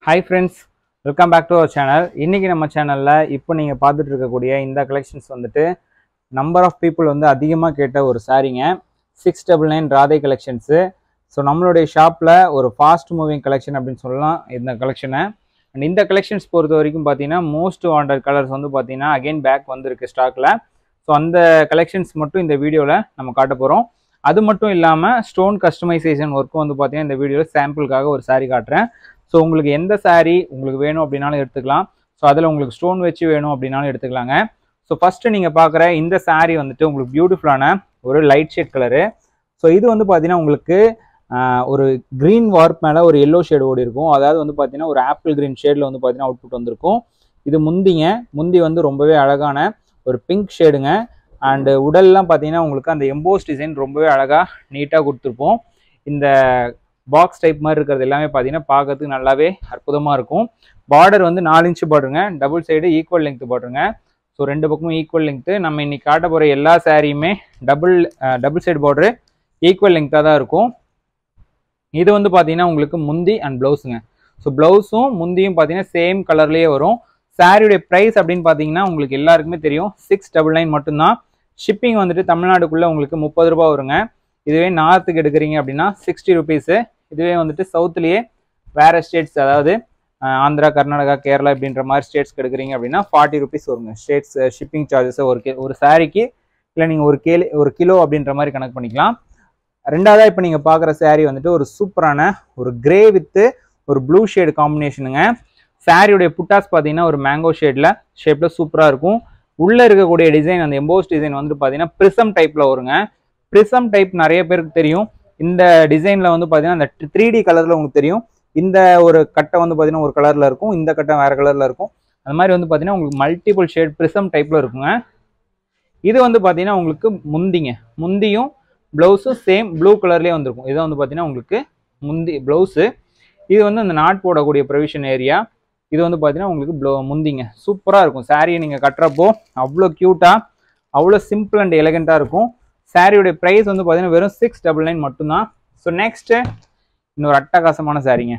hi friends welcome back to our channel இன்றைக்கி நம்ம சேனலில் இப்போ நீங்கள் பார்த்துட்டு இருக்கக்கூடிய இந்த கலெக்ஷன்ஸ் வந்துட்டு நம்பர் ஆஃப் பீப்புள் வந்து அதிகமாக கேட்ட ஒரு சாரீங்க six double nine Radhai collections so நம்மளுடைய ஷாப்பில் ஒரு ஃபாஸ்ட் மூவிங் கலெக்ஷன் அப்படின்னு சொல்லலாம் இந்த கலெக்ஷனை அண்ட் இந்த கலெக்ஷன்ஸ் பொறுத்த வரைக்கும் பார்த்தீங்கன்னா மோஸ்ட் வாண்டட் கலர்ஸ் வந்து பார்த்தீங்கன்னா அகைன் பேக் வந்திருக்கு ஸ்டாக்கில் ஸோ அந்த கலெக்ஷன்ஸ் மட்டும் இந்த வீடியோவில் நம்ம காட்ட போகிறோம் அது மட்டும் இல்லாமல் ஸ்டோன் கஸ்டமைசேஷன் ஒர்க்கும் வந்து பார்த்தீங்கன்னா இந்த வீடியோவில் சாம்பிளுக்காக ஒரு saree காட்டுறேன் ஸோ உங்களுக்கு எந்த saree உங்களுக்கு வேணும் அப்படின்னாலும் எடுத்துக்கலாம் ஸோ அதில் உங்களுக்கு ஸ்டோன் வச்சு வேணும் அப்படின்னாலும் எடுத்துக்கலாங்க ஸோ ஃபஸ்ட்டு நீங்கள் பார்க்குற இந்த saree வந்துட்டு உங்களுக்கு பியூட்டிஃபுல்லான ஒரு லைட் ஷேட் கலரு ஸோ இது வந்து பார்த்தீங்கன்னா உங்களுக்கு ஆஹ், ஒரு க்ரீன் வார்ப் மேலே ஒரு எல்லோ ஷேடு ஓடி இருக்கும் அதாவது வந்து பார்த்தீங்கன்னா ஒரு ஆப்பிள் க்ரீன் ஷேடில் வந்து பார்த்தீங்கன்னா அவுட்புட் வந்திருக்கும் இது முந்திங்க முந்தி வந்து ரொம்பவே அழகான ஒரு பிங்க் ஷேடுங்க அண்டு உடல்லாம் பார்த்தீங்கன்னா உங்களுக்கு அந்த எம்போஸ் டிசைன் ரொம்பவே அழகாக நீட்டாக கொடுத்துருப்போம் இந்த பாக்ஸ் டைப் மாதிரி இருக்கிறது எல்லாமே பார்த்தீங்கன்னா பார்க்கறதுக்கு நல்லாவே அற்புதமாக இருக்கும் பார்டர் வந்து நாலு இன்ச்சு பார்டருங்க டபுள் சைடு ஈக்குவல் லெங்த் பார்டருங்க ஸோ ரெண்டு பக்கமும் ஈக்குவல் லெங்த்து நம்ம இன்னைக்கு காட்ட போகிற எல்லா சாரியுமே double double side border equal லெங்த்தாக தான் இருக்கும் இது வந்து பார்த்தீங்கன்னா உங்களுக்கு முந்தி அண்ட் ப்ளவுஸுங்க ஸோ ப்ளவுஸும் முந்தியும் பார்த்தீங்கன்னா சேம் கலர்லேயே வரும் சாரியுடைய ப்ரைஸ் அப்படின்னு பார்த்தீங்கன்னா உங்களுக்கு எல்லாருக்குமே தெரியும் சிக்ஸ் டபுள் நைன் மட்டும்தான் ஷிப்பிங் வந்துட்டு தமிழ்நாடுக்குள்ளே உங்களுக்கு முப்பது ரூபா வருங்க இதுவே நார்த்துக்கு எடுக்கிறீங்க அப்படின்னா சிக்ஸ்டி ருபீஸு இதுவே வந்துட்டு சவுத்துலேயே வேறு ஸ்டேட்ஸ் அதாவது அஹ், ஆந்திரா கர்நாடகா கேரளா இப்படின்ற மாதிரி ஸ்டேட்ஸ்க்கு எடுக்கிறீங்க அப்படின்னா ஃபார்ட்டி ருபீஸ் வருங்க ஸ்டேட்ஸ் ஷிப்பிங் சார்ஜஸ் ஒரு கி ஒரு சாரிக்கு இல்லை நீங்கள் ஒரு கேலி ஒரு கிலோ அப்படின்ற மாதிரி கணக்கு பண்ணிக்கலாம் ரெண்டாவதாக இப்போ நீங்கள் பார்க்குற saree வந்துட்டு ஒரு சூப்பரான ஒரு கிரே வித்து ஒரு ப்ளூ ஷேடு காம்பினேஷனுங்க சாரியுடைய புட்டாஸ் பார்த்தீங்கன்னா ஒரு மேங்கோ ஷேடில் ஷேப்பில் சூப்பராக இருக்கும் உள்ளே இருக்கக்கூடிய டிசைன் அந்த எம்போஸ் டிசைன் வந்து பார்த்தீங்கன்னா ப்ரிசம் டைப்பில் வருங்க ப்ரிசம் டைப் நிறைய பேருக்கு தெரியும் இந்த டிசைனில் வந்து பார்த்தீங்கன்னா அந்த த்ரீ டி கலரில் உங்களுக்கு தெரியும் இந்த ஒரு கட்டை வந்து பார்த்தீங்கன்னா ஒரு கலரில் இருக்கும் இந்த கட்டை வேறு கலரில் இருக்கும் அந்த மாதிரி வந்து பார்த்தீங்கன்னா உங்களுக்கு மல்டிபிள் ஷேட் ப்ரிசம் டைப்பில் இருக்குங்க இது வந்து பார்த்தீங்கன்னா உங்களுக்கு முந்திங்க முந்தியும் ப்ளவுஸும் சேம் ப்ளூ கலர்லேயே வந்திருக்கும் இது வந்து பார்த்தீங்கன்னா உங்களுக்கு முந்தி ப்ளவுஸு இது வந்து அந்த நாட் போடக்கூடிய ப்ரொவிஷன் ஏரியா இது வந்து பார்த்தீங்கன்னா உங்களுக்கு ப்ளோ முந்திங்க சூப்பராக இருக்கும் சாரியை நீங்கள் கட்டுறப்போ அவ்வளோ க்யூட்டாக அவ்வளோ சிம்பிள் அண்ட் எலகண்ட்டாக இருக்கும் சாரியோடைய ப்ரைஸ் வந்து பார்த்தீங்கன்னா வெறும் சிக்ஸ் டபுள் நைன் மட்டும்தான் ஸோ நெக்ஸ்ட்டு இன்னொரு அட்டகாசமான சாரீங்க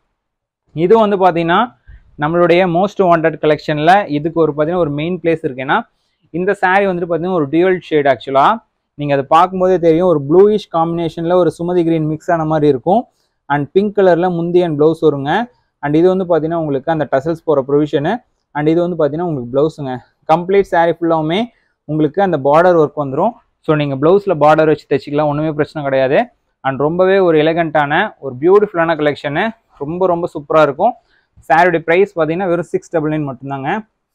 இது வந்து பார்த்தீங்கன்னா நம்மளுடைய மோஸ்ட் வாண்டட் கலெக்ஷனில் இதுக்கு ஒரு பார்த்தீங்கன்னா ஒரு மெயின் பிளேஸ் இருக்கு ஏன்னா இந்த saree வந்துட்டு பார்த்தீங்கன்னா ஒரு டியூவல் ஷேட் ஆக்சுவலாக நீங்கள் அதை பார்க்கும்போதே தெரியும் ஒரு ப்ளூயிஷ் காம்பினேஷனில் ஒரு சுமதி கிரீன் மிக்ஸ் ஆன மாதிரி இருக்கும் அண்ட் பிங்க் கலரில் முந்தி அண்ட் ப்ளவுஸ் வருங்க அண்ட் இது வந்து பார்த்தீங்கன்னா உங்களுக்கு அந்த டசல்ஸ் போகிற ப்ரொவிஷனு அண்ட் இது வந்து பார்த்தீங்கன்னா உங்களுக்கு ப்ளவுஸுங்க கம்ப்ளீட் saree ஃபுல்லாவுமே உங்களுக்கு அந்த பார்டர் ஒர்க் வந்துடும் ஸோ நீங்கள் ப்ளவுஸில் பார்டர் வச்சு தைச்சிக்கலாம் ஒன்றுமே பிரச்சனை கிடையாது அண்ட் ரொம்பவே ஒரு எலகண்ட்டான ஒரு பியூட்டிஃபுல்லான கலெக்ஷனு ரொம்ப ரொம்ப சூப்பராக இருக்கும் சாரியோடைய ப்ரைஸ் பார்த்தீங்கன்னா வெறும் சிக்ஸ் டபுள் நைன் மட்டும்தாங்க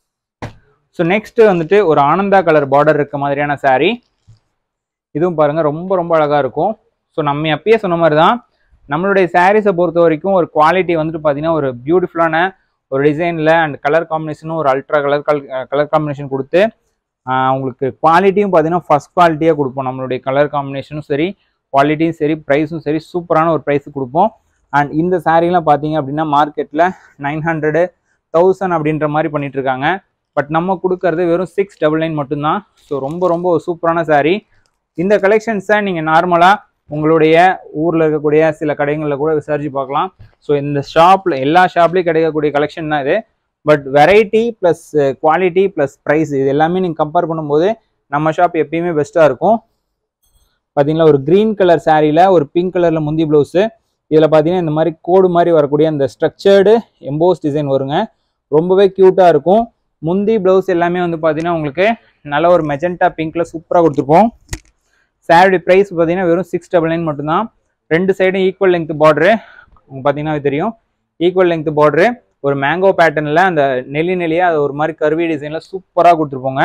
ஸோ நெக்ஸ்ட் வந்துட்டு ஒரு ஆனந்தா கலர் பார்டர் இருக்க மாதிரியான saree இதுவும் பாருங்க ரொம்ப ரொம்ப அழகாக இருக்கும் ஸோ நம்ம அப்பயே சொன்ன மாதிரி தான் நம்மளுடைய சாரீஸை பொறுத்த வரைக்கும் ஒரு குவாலிட்டி வந்துட்டு பார்த்தீங்கன்னா ஒரு பியூட்டிஃபுல்லான ஒரு டிசைனில் அண்ட் கலர் காம்பினேஷனும் ஒரு அல்ட்ரா கலர் கலர் காம்பினேஷன் கொடுத்து ஆஹ் உங்களுக்கு குவாலிட்டியும் பார்த்தீங்கன்னா ஃபஸ்ட் குவாலிட்டியாக கொடுப்போம் நம்மளுடைய கலர் காம்பினேஷனும் சரி குவாலிட்டியும் சரி ப்ரைஸும் சரி சூப்பரான ஒரு ப்ரைஸ் கொடுப்போம் அண்ட் இந்த சாரீலாம் பார்த்தீங்க அப்படின்னா மார்க்கெட்டில் நைன் ஹண்ட்ரடு தௌசண்ட் அப்படின்ற மாதிரி பண்ணிட்டு இருக்காங்க பட் நம்ம கொடுக்கறது வெறும் சிக்ஸ் டபுள் நைன் மட்டும்தான் ஸோ ரொம்ப ரொம்ப ஒரு சூப்பரான saree இந்த கலெக்ஷன்ஸை நீங்கள் நார்மலாக உங்களுடைய ஊரில் இருக்கக்கூடிய சில கடைகளில் கூட விசாரிச்சு பார்க்கலாம் ஸோ இந்த ஷாப்பில் எல்லா ஷாப்லேயும் கிடைக்கக்கூடிய கலெக்ஷன் தான் இது but variety plus quality plus price இது எல்லாமே நீங்கள் கம்பேர் பண்ணும்போது நம்ம ஷாப் எப்பயுமே பெஸ்ட்டாக இருக்கும் பார்த்தீங்களா ஒரு க்ரீன் கலர் சாரியில் ஒரு பிங்க் கலரில் முந்தி ப்ளவுஸு இதில் பார்த்தீங்கன்னா இந்த மாதிரி கோடு மாதிரி வரக்கூடிய அந்த ஸ்ட்ரக்சர்டு எம்போஸ் டிசைன் வருங்க ரொம்பவே க்யூட்டாக இருக்கும் முந்தி ப்ளவுஸ் எல்லாமே வந்து பார்த்தீங்கன்னா உங்களுக்கு நல்ல ஒரு மெஜெண்டா பிங்க்கில் சூப்பராக கொடுத்துருப்போம் சாரியோட ப்ரைஸ் பார்த்தீங்கன்னா வெறும் சிக்ஸ் டபுள் நைன் மட்டும்தான் ரெண்டு சைடும் ஈக்குவல் லெங்த் பார்டரு உங்களுக்கு பார்த்தீங்கன்னா அது தெரியும் ஈக்குவல் லெங்த் பார்டரு ஒரு மேங்கோ பேட்டர்னில் அந்த நெல்லி நெல்லியாக அது ஒரு மாதிரி கருவி டிசைனில் சூப்பராக கொடுத்துருப்போங்க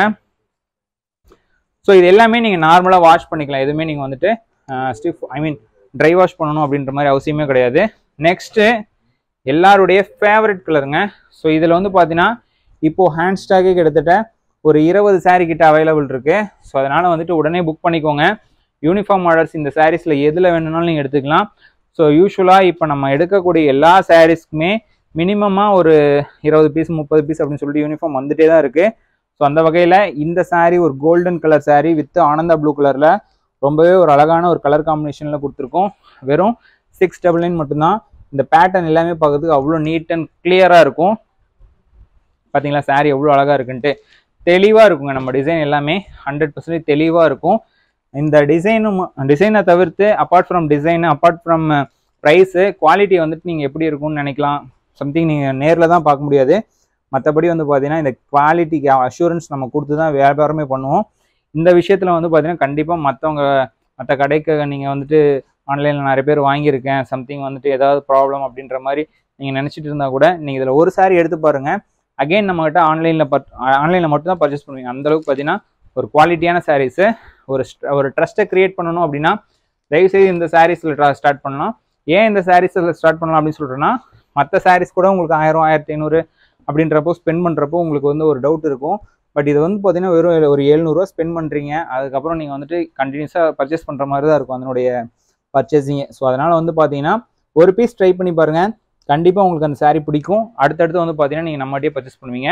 ஸோ இது எல்லாமே நீங்கள் நார்மலாக வாஷ் பண்ணிக்கலாம் எதுவுமே நீங்கள் வந்துட்டு stiff I mean dry wash பண்ணணும் அப்படின்ற மாதிரி அவசியமே கிடையாது நெக்ஸ்ட்டு எல்லாருடைய ஃபேவரட் கலருங்க ஸோ இதில் வந்து பார்த்தீங்கன்னா இப்போது ஹேண்ட் ஸ்டாக்கே கிட்டத்தட்ட ஒரு இருபது saree கிட்ட அவைலபிள் இருக்குது ஸோ அதனால் வந்துட்டு உடனே புக் பண்ணிக்கோங்க யூனிஃபார்ம் ஆர்டர்ஸ் இந்த சாரீஸில் எதில் வேணும்னாலும் நீங்கள் எடுத்துக்கலாம் ஸோ யூஸ்வலாக இப்போ நம்ம எடுக்கக்கூடிய எல்லா சாரீஸ்க்குமே மினிமமாக ஒரு இருபது பீஸ் முப்பது பீஸ் அப்படின்னு சொல்லிட்டு யூனிஃபார்ம் வந்துட்டே தான் இருக்குது ஸோ அந்த வகையில் இந்த saree ஒரு golden colour saree with Ananda blue கலரில் ரொம்பவே ஒரு அழகான ஒரு கலர் காம்பினேஷனில் கொடுத்துருக்கோம் வெறும் சிக்ஸ் டபுள் நைன் மட்டும்தான் இந்த பேட்டர்ன் எல்லாமே பார்க்கறதுக்கு அவ்வளோ நீட் அண்ட் கிளியராக இருக்கும் பார்த்தீங்களா saree எவ்வளோ அழகாக இருக்குன்ட்டு தெளிவாக இருக்குங்க நம்ம டிசைன் எல்லாமே ஹண்ட்ரட் பர்சன்டேஜ் தெளிவாக இருக்கும் இந்த டிசைனும் டிசைனை தவிர்த்து apart from design apart from price quality வந்துட்டு நீங்கள் எப்படி இருக்கும்னு நினைக்கலாம் சம்திங் நீங்கள் நேரில் தான் பார்க்க முடியாது மற்றபடி வந்து பார்த்தீங்கன்னா இந்த குவாலிட்டிக்கு அஷூரன்ஸ் நம்ம கொடுத்து தான் வியாபாரமே பண்ணுவோம் இந்த விஷயத்தில் வந்து பார்த்தீங்கன்னா கண்டிப்பாக மற்றவங்க மற்ற கடைக்கு நீங்கள் வந்துட்டு ஆன்லைனில் நிறைய பேர் வாங்கியிருக்கேன் சம்திங் வந்துட்டு ஏதாவது ப்ராப்ளம் அப்படின்ற மாதிரி நீங்கள் நினச்சிட்டு இருந்தால் கூட நீங்கள் இதில் ஒரு saree எடுத்து பாருங்கள் அகைன் நம்மகிட்ட ஆன்லைனில் பட் ஆன்லைனில் மட்டும் தான் பர்ச்சேஸ் பண்ணுவீங்க அந்தளவுக்கு பார்த்தீங்கன்னா ஒரு குவாலிட்டியான சாரீஸு ஒரு st- ஒரு ட்ரஸ்ட்டை க்ரியேட் பண்ணணும் அப்படின்னா தயவுசெய்து இந்த சாரீஸில் ஸ்டார்ட் பண்ணலாம் ஏன் இந்த சாரீஸில் ஸ்டார்ட் பண்ணலாம் அப்படின்னு சொல்கிறேன்னா மற்ற சாரீஸ் கூட உங்களுக்கு ஆயிரம் ஆயிரத்தி ஐநூறு அப்படின்றப்போ ஸ்பெண்ட் பண்ணுறப்போ உங்களுக்கு வந்து ஒரு டவுட் இருக்கும் பட் இது வந்து பார்த்தீங்கன்னா வெறும் ஒரு எழுநூறுவா ஸ்பெண்ட் பண்ணுறீங்க அதுக்கப்புறம் நீங்கள் வந்துட்டு கண்டினியூஸாக பர்ச்சேஸ் பண்ணுற மாதிரி தான் இருக்கும் அதனுடைய பர்ச்சேசிங்கு ஸோ அதனால் வந்து பார்த்தீங்கன்னா ஒரு பீஸ் ட்ரை பண்ணி பாருங்கள் கண்டிப்பாக உங்களுக்கு அந்த saree பிடிக்கும் அடுத்தடுத்து வந்து பார்த்தீங்கன்னா நீங்கள் நம்மகிட்டயே பர்ச்சேஸ் பண்ணுவீங்க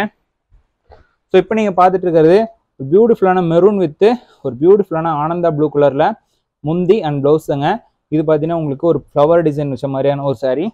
ஸோ இப்போ நீங்கள் பார்த்துட்டு இருக்கிறது ஒரு பியூட்டிஃபுல்லான மெரூன் வித்து ஒரு பியூட்டிஃபுல்லான ஆனந்தா ப்ளூ கலரில் முந்தி அண்ட் ப்ளவுஸுங்க இது பார்த்தீங்கன்னா உங்களுக்கு ஒரு ஃப்ளவர் டிசைன் வச்ச மாதிரியான ஒரு saree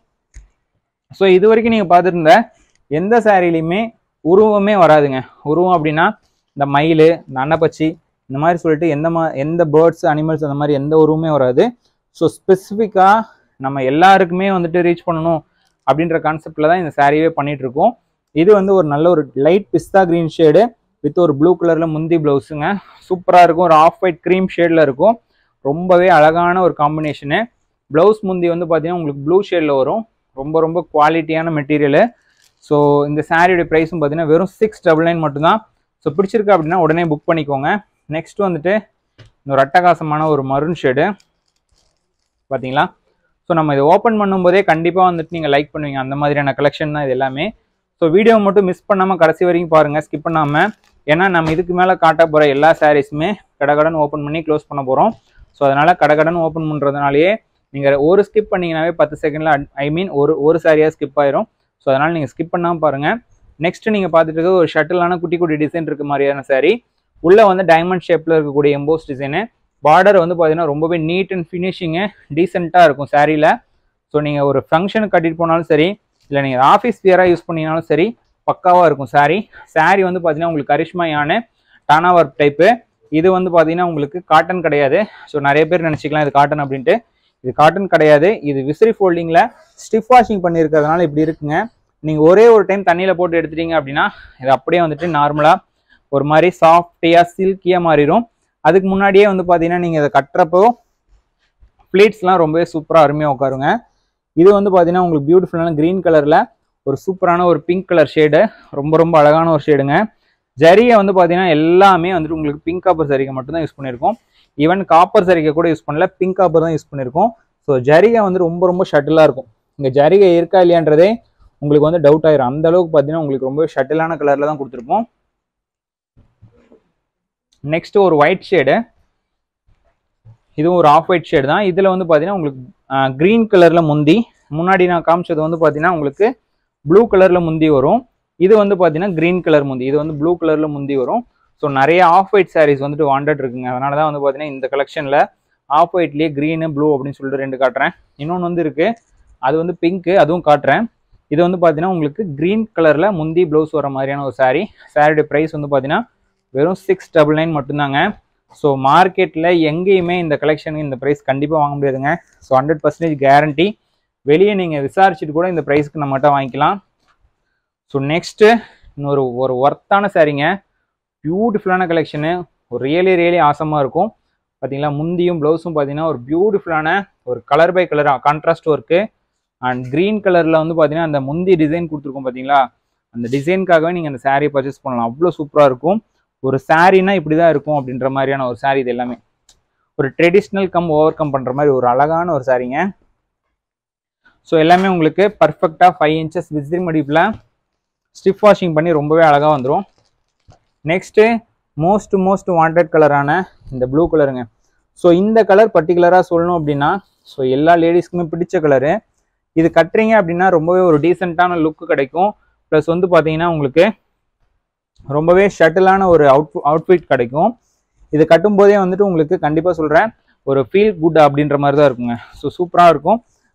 ஸோ இது வரைக்கும் நீங்கள் பார்த்துருந்த எந்த சாரிலையுமே உருவமே வராதுங்க உருவம் அப்படின்னா இந்த மயில் இந்த அன்னப்பச்சி இந்த மாதிரி சொல்லிட்டு எந்த மா எந்த பேர்ட்ஸ் அனிமல்ஸ் அந்த மாதிரி எந்த உருவமே வராது ஸோ ஸ்பெசிஃபிக்காக நம்ம எல்லாருக்குமே வந்துட்டு ரீச் பண்ணணும் அப்படின்ற கான்செப்டில் தான் இந்த சாரியே பண்ணிட்டு இருக்கோம் இது வந்து ஒரு நல்ல ஒரு light pista green shade with ஒரு ப்ளூ கலரில் முந்தி ப்ளவுஸுங்க சூப்பராக இருக்கும் ஒரு ஆஃப் ஒயிட் க்ரீம் ஷேடில் இருக்கும் ரொம்பவே அழகான ஒரு காம்பினேஷனு ப்ளவுஸ் முந்தி வந்து பார்த்தீங்கன்னா உங்களுக்கு ப்ளூ ஷேடில் வரும் ரொம்ப ரொம்ப குவாலிட்டியான மெட்டீரியலு ஸோ இந்த சாரியோட ப்ரைஸும் பார்த்தீங்கன்னா வெறும் சிக்ஸ் டபுள் நைன் மட்டும்தான் ஸோ பிடிச்சிருக்கு அப்படின்னா உடனே புக் பண்ணிக்கோங்க நெக்ஸ்ட் வந்துட்டு இன்னொரு அட்டகாசமான ஒரு மருன் ஷேடு பார்த்தீங்களா ஸோ நம்ம இதை ஓப்பன் பண்ணும்போதே கண்டிப்பாக வந்துட்டு நீங்கள் லைக் பண்ணுவீங்க அந்த மாதிரியான கலெக்ஷன் தான் இது எல்லாமே ஸோ வீடியோ மட்டும் மிஸ் பண்ணாமல் கடைசி வரைக்கும் பாருங்கள் ஸ்கிப் பண்ணாமல் ஏன்னா நம்ம இதுக்கு மேலே காட்ட போகிற எல்லா சாரீஸுமே கடகடன் ஓப்பன் பண்ணி க்ளோஸ் பண்ண போகிறோம் ஸோ அதனால் கடகடன் ஓப்பன் பண்ணுறதுனாலேயே நீங்கள் ஒரு ஸ்கிப் பண்ணீங்கன்னாவே பத்து செகண்டில் ஐ மீன் ஒரு ஒரு சாரியாக ஸ்கிப் ஆயிரும் ஸோ அதனால் நீங்கள் ஸ்கிப் பண்ணாமல் பாருங்கள் நெக்ஸ்ட் நீங்கள் பார்த்துட்டு இருக்கிறது ஒரு ஷட்டிலான குட்டி குட்டி டிசைன் இருக்க மாதிரியான saree உள்ளே வந்து டைமண்ட் ஷேப்பில் இருக்கக்கூடிய எம்போஸ் டிசைனு பார்டர் வந்து பார்த்தீங்கன்னா ரொம்பவே நீட் அண்ட் ஃபினிஷிங்கு டீசெண்டாக இருக்கும் சாரியில் ஸோ நீங்கள் ஒரு ஃபங்க்ஷனுக்கு கட்டிட்டு போனாலும் சரி இல்லை நீங்கள் ஆஃபீஸ் வியராக யூஸ் பண்ணீங்கனாலும் சரி பக்காவாக இருக்கும் saree saree வந்து பார்த்தீங்கன்னா உங்களுக்கு கரிஷ்மாயான டானா ஒர்க் டைப்பு இது வந்து பார்த்தீங்கன்னா உங்களுக்கு காட்டன் கிடையாது ஸோ நிறைய பேர் நினச்சிக்கலாம் இது காட்டன் அப்படின்ட்டு இது காட்டன் கிடையாது இது விசிறி ஃபோல்டிங்கில் ஸ்டிஃப் வாஷிங் பண்ணியிருக்கிறதுனால இப்படி இருக்குங்க நீங்கள் ஒரே ஒரு டைம் தண்ணியில் போட்டு எடுத்துட்டீங்க அப்படின்னா இது அப்படியே வந்துட்டு நார்மலாக ஒரு மாதிரி சாஃப்டியாக சில்கியாக மாறிடும் அதுக்கு முன்னாடியே வந்து பார்த்தீங்கன்னா நீங்கள் இதை கட்டுறப்போ ப்ளீட்ஸ்லாம் ரொம்பவே சூப்பராக அருமையாக உட்காருங்க இது வந்து பார்த்தீங்கன்னா உங்களுக்கு பியூட்டிஃபுல்லான க்ரீன் கலரில் ஒரு சூப்பரான ஒரு பிங்க் கலர் ஷேடு ரொம்ப ரொம்ப அழகான ஒரு ஷேடுங்க ஜரிகை வந்து பார்த்தீங்கன்னா எல்லாமே வந்துட்டு உங்களுக்கு பிங்க் காப்பர் சரிகை மட்டும்தான் யூஸ் பண்ணியிருக்கோம் ஈவன் காப்பர் சரிகை கூட யூஸ் பண்ணல பிங்க் காப்பர் தான் யூஸ் பண்ணியிருக்கோம் ஸோ ஜரிகை வந்து ரொம்ப ரொம்ப ஷட்டிலாக இருக்கும் இங்கே ஜரிகை இருக்கா இல்லையான்றதே உங்களுக்கு வந்து டவுட் ஆயிரும் அந்த அளவுக்கு பார்த்தீங்கன்னா உங்களுக்கு ரொம்ப ஷட்டிலான கலரில் தான் கொடுத்துருப்போம் நெக்ஸ்ட் ஒரு ஒயிட் ஷேடு இதுவும் ஒரு ஆஃப் ஒயிட் ஷேடு தான் இதில் வந்து பார்த்தீங்கன்னா உங்களுக்கு க்ரீன் கலரில் முந்தி முன்னாடி நான் காமிச்சது வந்து பார்த்தீங்கன்னா உங்களுக்கு ப்ளூ கலரில் முந்தி வரும் இது வந்து பார்த்தீங்கன்னா க்ரீன் கலர் முந்தி இது வந்து ப்ளூ கலரில் முந்தி வரும் ஸோ நிறைய ஆஃப் ஒயிட் சாரீஸ் வந்துட்டு வாண்டட் இருக்குங்க அதனால தான் வந்து பார்த்தீங்கன்னா இந்த கலெக்ஷனில் ஆஃப் ஒயிட்லேயே க்ரீனு ப்ளூ அப்படின்னு சொல்லிட்டு ரெண்டு காட்டுறேன் இன்னொன்று வந்து இருக்குது அது வந்து பிங்க்கு அதுவும் காட்டுறேன் இது வந்து பார்த்தீங்கன்னா உங்களுக்கு க்ரீன் கலரில் முந்தி ப்ளவுஸ் வர மாதிரியான ஒரு saree சாரியோட ப்ரைஸ் வந்து பார்த்தீங்கன்னா வெறும் சிக்ஸ் டபுள் நைன் மட்டும்தாங்க ஸோ மார்க்கெட்டில் எங்கேயுமே இந்த கலெக்ஷனுக்கு இந்த ப்ரைஸ் கண்டிப்பாக வாங்க முடியாதுங்க ஸோ ஹண்ட்ரட் பர்சன்டேஜ் கேரண்டி வெளியே நீங்கள் விசாரிச்சுட்டு கூட இந்த ப்ரைஸ்க்கு நம்மகிட்ட வாங்கிக்கலாம் ஸோ நெக்ஸ்ட்டு இன்னொரு ஒரு ஒர்த்தான சாரீங்க பியூட்டிஃபுல்லான கலெக்ஷனு ஒரு ரியலி ரியலி ஆசமாக இருக்கும் பார்த்தீங்களா முந்தியும் ப்ளவுஸும் பார்த்தீங்கன்னா ஒரு பியூட்டிஃபுல்லான ஒரு colour by colour contrast work and green கலரில் வந்து பார்த்தீங்கன்னா அந்த முந்தி டிசைன் கொடுத்துருக்கோம் பார்த்தீங்களா அந்த டிசைனுக்காகவே நீங்கள் அந்த saree பர்ச்சேஸ் பண்ணலாம் அவ்வளோ சூப்பராக இருக்கும் ஒரு சாரீனா இப்படி தான் இருக்கும் அப்படின்ற மாதிரியான ஒரு saree இது எல்லாமே ஒரு ட்ரெடிஷ்னல் கம் ஓவர் கம் பண்ணுற மாதிரி ஒரு அழகான ஒரு சாரீங்க ஸோ எல்லாமே உங்களுக்கு பர்ஃபெக்டாக ஃபைவ் இன்ச்சஸ் விசிறி மடிப்பில் ஸ்டிஃப் வாஷிங் பண்ணி ரொம்பவே அழகாக வந்துடும் நெக்ஸ்ட்டு மோஸ்ட் மோஸ்ட் வாண்டட் கலரான இந்த ப்ளூ கலருங்க ஸோ இந்த கலர் பர்டிகுலராக சொல்லணும் அப்படின்னா ஸோ எல்லா லேடிஸ்க்குமே பிடிச்ச கலரு இது கட்டுறீங்க அப்படின்னா ரொம்பவே ஒரு டீசெண்டான லுக்கு கிடைக்கும் ப்ளஸ் வந்து பார்த்தீங்கன்னா உங்களுக்கு ரொம்பவே ஷட்டிலான ஒரு அவுட் அவுட்ஃபிட் கிடைக்கும் இது கட்டும்போதே வந்துட்டு உங்களுக்கு கண்டிப்பாக சொல்கிறேன் ஒரு ஃபீல் குட் அப்படின்ற மாதிரி தான் இருக்குங்க ஸோ சூப்பராக இருக்கும்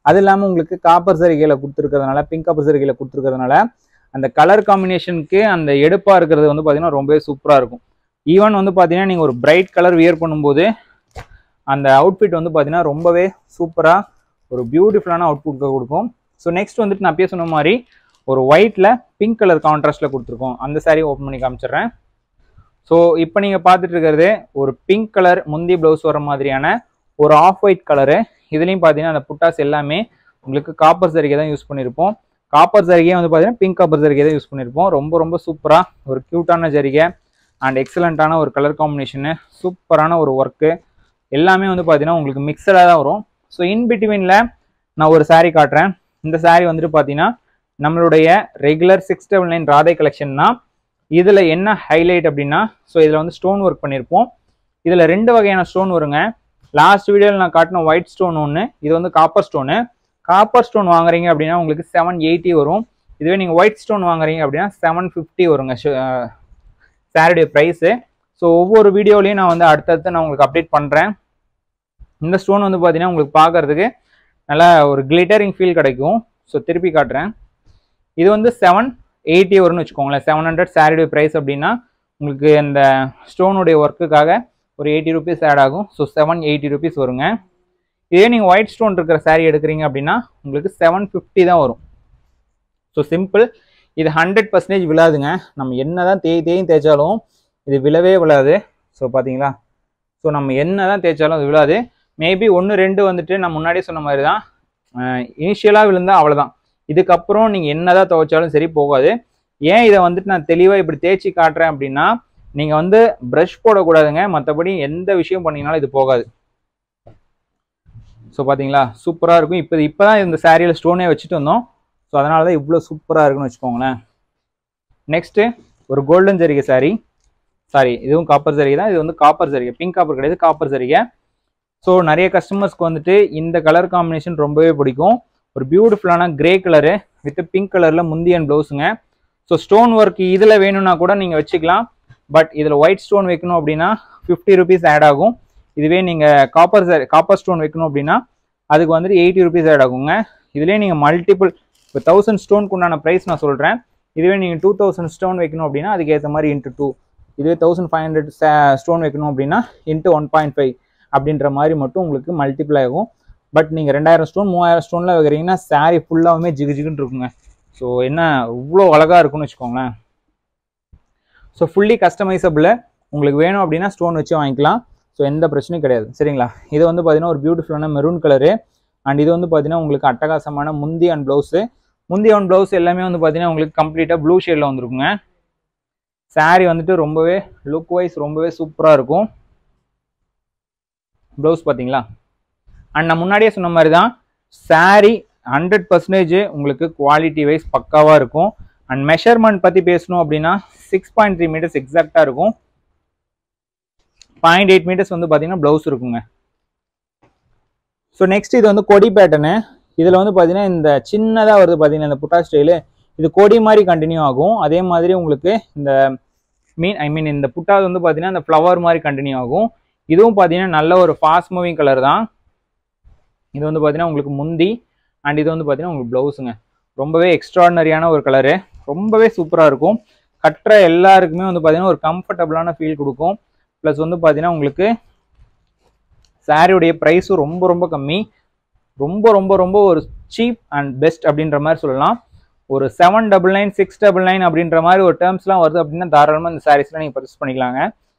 அது இல்லாமல் உங்களுக்கு காப்பர் சரிகையில் கொடுத்துருக்கிறதுனால பிங்க் காப்பர் சரிகையில் கொடுத்துருக்கிறதுனால அந்த கலர் காம்பினேஷனுக்கு அந்த எடுப்பாக இருக்கிறது வந்து பார்த்தீங்கன்னா ரொம்பவே சூப்பராக இருக்கும் ஈவன் வந்து பார்த்தீங்கன்னா நீங்கள் ஒரு பிரைட் கலர் வியர் பண்ணும்போது அந்த அவுட்ஃபிட் வந்து பார்த்தீங்கன்னா ரொம்பவே சூப்பராக ஒரு பியூட்டிஃபுல்லான அவுட்புட் கொடுக்கும் ஸோ நெக்ஸ்ட் வந்துட்டு நான் அப்பயே சொன்ன மாதிரி ஒரு ஒயிட்டில் பிங்க் கலர் கான்ட்ராஸ்ட்டில் கொடுத்துருக்கோம் அந்த saree ஓப்பன் பண்ணி காமிச்சிடுறேன் ஸோ இப்போ நீங்கள் பார்த்துட்டு இருக்கிறது ஒரு பிங்க் கலர் முந்தி ப்ளவுஸ் வர மாதிரியான ஒரு ஆஃப் ஒயிட் கலரு இதுலேயும் பார்த்தீங்கன்னா அந்த புட்டாஸ் எல்லாமே உங்களுக்கு காப்பர் சரிகை தான் யூஸ் பண்ணியிருப்போம் காப்பர் ஜரிகை வந்து பார்த்தீங்கன்னா பிங்க் காப்பர் ஜரிகை தான் யூஸ் பண்ணியிருப்போம் ரொம்ப ரொம்ப சூப்பராக ஒரு க்யூட்டான ஜரிகை அண்ட் எக்ஸலண்ட்டான ஒரு கலர் காம்பினேஷனு சூப்பரான ஒரு ஒர்க்கு எல்லாமே வந்து பார்த்தீங்கன்னா உங்களுக்கு மிக்சடாக தான் வரும் ஸோ இன் பிட்வீனில் நான் ஒரு saree காட்டுறேன் இந்த saree வந்துட்டு பார்த்தீங்கன்னா நம்மளுடைய regular six double nine Radhai கலெக்ஷன்னா இதில் என்ன ஹைலைட் அப்படின்னா ஸோ இதில் வந்து ஸ்டோன் ஒர்க் பண்ணியிருப்போம் இதில் ரெண்டு வகையான ஸ்டோன் வருங்க லாஸ்ட் வீடியோவில் நான் காட்டின ஒயிட் ஸ்டோன் ஒன்று இது வந்து காப்பர் ஸ்டோனு காப்பர் ஸ்டோன் வாங்குறீங்க அப்படின்னா உங்களுக்கு செவன் எயிட்டி வரும் இதுவே நீங்கள் ஒயிட் ஸ்டோன் வாங்குறீங்க அப்படின்னா செவன் ஃபிஃப்டி வருங்க சாரியுடைய ப்ரைஸு ஸோ ஒவ்வொரு வீடியோலையும் நான் வந்து அடுத்தடுத்து நான் உங்களுக்கு அப்டேட் பண்ணுறேன் இந்த ஸ்டோன் வந்து பார்த்தீங்கன்னா உங்களுக்கு பார்க்கறதுக்கு நல்லா ஒரு கிளிட்டரிங் ஃபீல் கிடைக்கும் ஸோ திருப்பி காட்டுறேன் இது வந்து செவன் எயிட்டி வரும்னு வச்சுக்கோங்களேன் செவன் ஹண்ட்ரட் சாரியுடைய ப்ரைஸ் அப்படின்னா உங்களுக்கு இந்த ஸ்டோனுடைய ஒர்க்குக்காக ஒரு எயிட்டி ருபீஸ் ஆட் ஆகும் ஸோ செவன் எயிட்டி ருபீஸ் வருங்க இதே நீங்கள் ஒயிட் ஸ்டோன் இருக்கிற saree எடுக்கிறீங்க அப்படின்னா உங்களுக்கு செவன் ஃபிஃப்டி தான் வரும் ஸோ சிம்பிள் இது ஹண்ட்ரட் பர்சன்டேஜ் விழாதுங்க நம்ம என்ன தான் தேய் தேயும் தேய்ச்சாலும் இது விழவே விழாது ஸோ பார்த்தீங்களா ஸோ நம்ம என்ன தான் தேய்ச்சாலும் அது விழாது மேபி ஒன்று ரெண்டு வந்துட்டு நான் முன்னாடியே சொன்ன மாதிரி தான் இனிஷியலாக விழுந்தா அவ்வளோதான் இதுக்கப்புறம் நீங்கள் என்னதான் துவைச்சாலும் சரி போகாது ஏன் இதை வந்துட்டு நான் தெளிவாக இப்படி தேய்ச்சி காட்டுறேன் அப்படின்னா நீங்கள் வந்து ப்ரஷ் போடக்கூடாதுங்க மற்றபடி எந்த விஷயம் பண்ணீங்கனாலும் இது போகாது ஸோ பார்த்தீங்களா சூப்பராக இருக்கும் இப்போ இப்போ தான் இந்த சாரியில் ஸ்டோனே வச்சுட்டு வந்தோம் ஸோ அதனால தான் இவ்வளோ சூப்பராக இருக்குன்னு வச்சுக்கோங்களேன் நெக்ஸ்ட்டு ஒரு கோல்டன் ஜரிகை சாரி சாரி இதுவும் காப்பர் ஜரிகை தான் இது வந்து காப்பர் ஜரிகை பிங்க் காப்பர் கிடையாது காப்பர் ஜரிகை ஸோ நிறைய கஸ்டமர்ஸ்க்கு வந்துட்டு இந்த கலர் காம்பினேஷன் ரொம்பவே பிடிக்கும் ஒரு பியூட்டிஃபுல்லான கிரே கலரு வித் பிங்க் கலரில் முந்தியன் ப்ளவுஸுங்க ஸோ ஸ்டோன் ஒர்க் இதில் வேணும்னா கூட நீங்கள் வச்சுக்கலாம் பட் இதில் ஒயிட் ஸ்டோன் வைக்கணும் அப்படின்னா ஃபிஃப்டி ருபீஸ் ஆட் ஆகும் இதுவே நீங்கள் காப்பர் காப்பர் ஸ்டோன் வைக்கணும் அப்படின்னா அதுக்கு வந்துட்டு எயிட்டி ருபீஸ் ஆட் ஆகுங்க இதுலேயே நீங்கள் மல்டிபிள் இப்போ தௌசண்ட் ஸ்டோனுக்கு உண்டான ப்ரைஸ் நான் சொல்கிறேன் இதுவே நீங்கள் டூ தௌசண்ட் ஸ்டோன் வைக்கணும் அப்படின்னா அதுக்கு ஏற்ற மாதிரி இன்ட்டு டூ இதுவே தௌசண்ட் ஃபைவ் ஹண்ட்ரட் ஸ்டோன் வைக்கணும் அப்படின்னா இன்ட்டு ஒன் பாயிண்ட் ஃபைவ் அப்படின்ற மாதிரி மட்டும் உங்களுக்கு மல்டிப்ளை ஆகும் பட் நீங்கள் ரெண்டாயிரம் ஸ்டோன் மூவாயிரம் ஸ்டோனில் வைக்கிறீங்கன்னா saree ஃபுல்லாகவுமே ஜிகு ஜிகுன்னு இருக்குங்க ஸோ என்ன இவ்வளோ அழகாக இருக்கும்னு வச்சுக்கோங்களேன் ஸோ ஃபுல்லி கஸ்டமைசபிள் உங்களுக்கு வேணும் அப்படின்னா ஸ்டோன் வச்சு வாங்கிக்கலாம் ஸோ எந்த பிரச்சனையும் கிடையாது சரிங்களா இது வந்து பார்த்தீங்கன்னா ஒரு பியூட்டிஃபுல்லான மெரூன் கலரு அண்ட் இது வந்து பார்த்தீங்கன்னா உங்களுக்கு அட்டகாசமான முந்தி அண்ட் ப்ளவுஸு முந்தி அண்ட் ப்ளவுஸ் எல்லாமே வந்து பார்த்தீங்கன்னா உங்களுக்கு கம்ப்ளீட்டாக ப்ளூ ஷேடில் வந்துருக்குங்க saree வந்துட்டு ரொம்பவே லுக் வைஸ் ரொம்பவே சூப்பராக இருக்கும் ப்ளவுஸ் பார்த்தீங்களா அண்ட் நான் முன்னாடியே சொன்ன மாதிரி தான் saree ஹண்ட்ரட் பர்சன்டேஜ் உங்களுக்கு குவாலிட்டி வைஸ் பக்காவாக இருக்கும் அண்ட் மெஷர்மெண்ட் பற்றி பேசணும் அப்படின்னா சிக்ஸ் பாயிண்ட் த்ரீ மீட்டர்ஸ் எக்ஸாக்டாக இருக்கும் பாயிண்ட் எயிட் மீட்டர்ஸ் வந்து பார்த்தீங்கன்னா ப்ளவுஸ் இருக்குங்க ஸோ நெக்ஸ்ட் இது வந்து கொடி பேட்டர்னு இதில் வந்து பார்த்தீங்கன்னா இந்த சின்னதாக வருது பார்த்தீங்கன்னா இந்த புட்டா ஸ்டைலு இது கொடி மாதிரி கண்டினியூ ஆகும் அதே மாதிரி உங்களுக்கு இந்த மீன் ஐ மீன் இந்த புட்டா வந்து பார்த்தீங்கன்னா இந்த ஃப்ளவர் மாதிரி கண்டினியூ ஆகும் இதுவும் பார்த்தீங்கன்னா நல்ல ஒரு ஃபாஸ்ட் மூவிங் கலர் தான் இது வந்து பார்த்தீங்கன்னா உங்களுக்கு முந்தி அண்ட் இது வந்து பார்த்தீங்கன்னா உங்களுக்கு ப்ளவுஸுங்க ரொம்பவே எக்ஸ்ட்ராடனரியான ஒரு கலரு ரொம்பவே சூப்பராக இருக்கும் கட்டுற எல்லாருக்குமே வந்து பார்த்தீங்கன்னா ஒரு கம்ஃபர்டபுளான ஃபீல் கொடுக்கும் ப்ளஸ் வந்து பார்த்தீங்கன்னா உங்களுக்கு சாரியுடைய ப்ரைஸும் ரொம்ப ரொம்ப கம்மி ரொம்ப ரொம்ப ரொம்ப ஒரு சீப் அண்ட் பெஸ்ட் அப்படின்ற மாதிரி சொல்லலாம் ஒரு seven double nine six double nine அப்படின்ற மாதிரி ஒரு டேர்ம்ஸ்லாம் வருது அப்படின்னா தாராளமாக இந்த சாரீஸ்லாம் நீங்கள் பர்ச்சேஸ் பண்ணிக்கலாங்க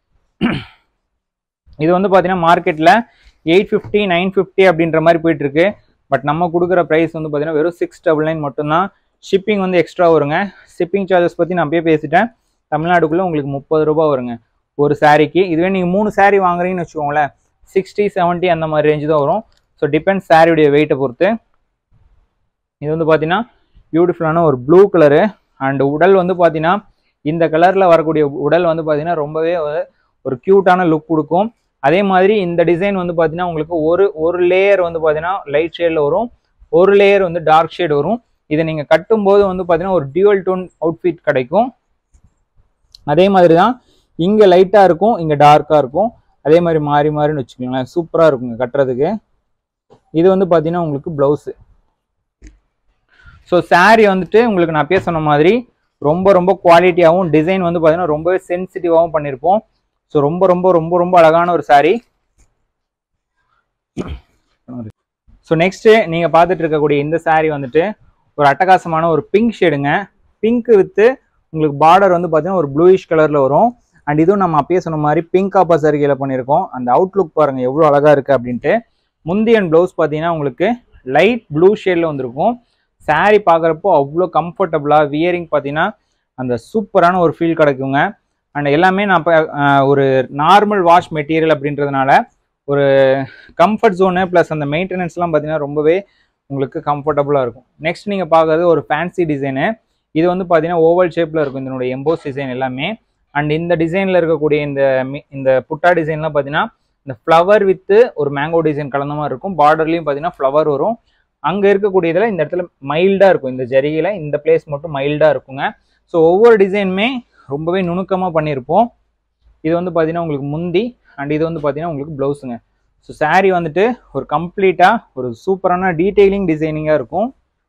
இது வந்து பார்த்தீங்கன்னா மார்க்கெட்டில் எயிட் ஃபிஃப்டி நைன் ஃபிஃப்டி அப்படின்ற மாதிரி போயிட்டு இருக்கு பட் நம்ம கொடுக்குற ப்ரைஸ் வந்து பார்த்தீங்கன்னா வெறும் சிக்ஸ் டபுள் நைன் மட்டும்தான் ஷிப்பிங் வந்து எக்ஸ்ட்ரா வருங்க ஷிப்பிங் சார்ஜஸ் பற்றி நான் அப்பயே பேசிட்டேன் தமிழ்நாடுக்குள்ளே உங்களுக்கு முப்பது ரூபா வருங்க ஒரு சாரீக்கு இதுவே நீங்கள் மூணு saree வாங்குறீங்கன்னு வச்சுக்கோங்களேன் சிக்ஸ்டி செவன்ட்டி அந்த மாதிரி ரேஞ்சு தான் வரும் ஸோ டிபெண்ட்ஸ் சாரியுடைய வெயிட்டை பொறுத்து இது வந்து பார்த்தீங்கன்னா பியூட்டிஃபுல்லான ஒரு ப்ளூ கலரு அண்ட் உடல் வந்து பார்த்தீங்கன்னா இந்த கலரில் வரக்கூடிய உடல் வந்து பார்த்தீங்கன்னா ரொம்பவே ஒரு- ஒரு க்யூட்டான லுக் கொடுக்கும் அதே மாதிரி இந்த டிசைன் வந்து பார்த்தீங்கன்னா உங்களுக்கு ஒரு ஒரு லேயர் வந்து பார்த்தீங்கன்னா லைட் ஷேடில் வரும் ஒரு லேயர் வந்து டார்க் ஷேட் வரும் இதை நீங்கள் கட்டும்போது வந்து பார்த்தீங்கன்னா ஒரு டியூவல் டோன் அவுட்ஃபிட் கிடைக்கும் அதே மாதிரி தான் இங்கே லைட்டாக இருக்கும் இங்கே டார்க்காக இருக்கும் அதே மாதிரி மாறி மாறின்னு வச்சுக்கோங்களேன் சூப்பராக இருக்குங்க கட்டுறதுக்கு இது வந்து பார்த்தீங்கன்னா உங்களுக்கு ப்ளவுஸு ஸோ saree வந்துட்டு உங்களுக்கு நான் அப்பயே சொன்ன மாதிரி ரொம்ப ரொம்ப குவாலிட்டியாகவும் டிசைன் வந்து பார்த்தீங்கன்னா ரொம்பவே சென்சிட்டிவாகவும் பண்ணியிருப்போம் ஸோ ரொம்ப ரொம்ப ரொம்ப ரொம்ப அழகான ஒரு saree ஸோ நெக்ஸ்ட்டு நீங்கள் பார்த்துட்டு இருக்கக்கூடிய இந்த saree வந்துட்டு ஒரு அட்டகாசமான ஒரு பிங்க் ஷேடுங்க பிங்க் வித்து உங்களுக்கு பார்டர் வந்து பார்த்தீங்கன்னா ஒரு ப்ளூயிஷ் கலரில் வரும் அண்ட் இதுவும் நம்ம அப்பயே சொன்ன மாதிரி பிங்க் காப்பா சரிகையில் பண்ணியிருக்கோம் அந்த அவுட்லுக் பாருங்க எவ்வளோ அழகாக இருக்குது அப்படின்ட்டு முந்தியன் ப்ளவுஸ் பார்த்தீங்கன்னா உங்களுக்கு லைட் ப்ளூ ஷேடில் வந்திருக்கும் saree பார்க்குறப்போ அவ்வளோ கம்ஃபர்டபுளாக வியரிங் பார்த்தீங்கன்னா அந்த சூப்பரான ஒரு ஃபீல் கிடைக்குங்க அண்ட் எல்லாமே நான் இப்போ ஒரு நார்மல் வாஷ் மெட்டீரியல் அப்படின்றதுனால ஒரு கம்ஃபர்ட் ஜோனு ப்ளஸ் அந்த மெயின்டெனன்ஸ்லாம் பார்த்தீங்கன்னா ரொம்பவே உங்களுக்கு கம்ஃபர்டபுளாக இருக்கும் நெக்ஸ்ட் நீங்கள் பார்க்கறது ஒரு ஃபேன்சி டிசைனு இது வந்து பார்த்தீங்கன்னா ஓவல் ஷேப்பில் இருக்கும் இதனுடைய எம்போஸ் டிசைன் எல்லாமே அண்ட் இந்த டிசைனில் இருக்கக்கூடிய இந்த மி- இந்த புட்டா டிசைன்லாம் பார்த்தீங்கன்னா இந்த ஃப்ளவர் வித்து ஒரு மேங்கோ டிசைன் கலந்த மாதிரி இருக்கும் பார்டர்லையும் பார்த்தீங்கன்னா ஃப்ளவர் வரும் அங்கே இருக்கக்கூடிய இதில் இந்த இடத்துல மைல்டாக இருக்கும் இந்த ஜரிகையில் இந்த பிளேஸ் மட்டும் மைல்டாக இருக்குங்க ஸோ ஒவ்வொரு டிசைனுமே ரொம்பவே நுணுக்கமாக பண்ணியிருப்போம் இது வந்து பார்த்தீங்கன்னா உங்களுக்கு முந்தி அண்ட் இது வந்து பார்த்தீங்கன்னா உங்களுக்கு ப்ளவுஸுங்க ஸோ saree வந்துட்டு ஒரு கம்ப்ளீட்டாக ஒரு சூப்பரான டீட்டெயிலிங் டிசைனிங்காக இருக்கும்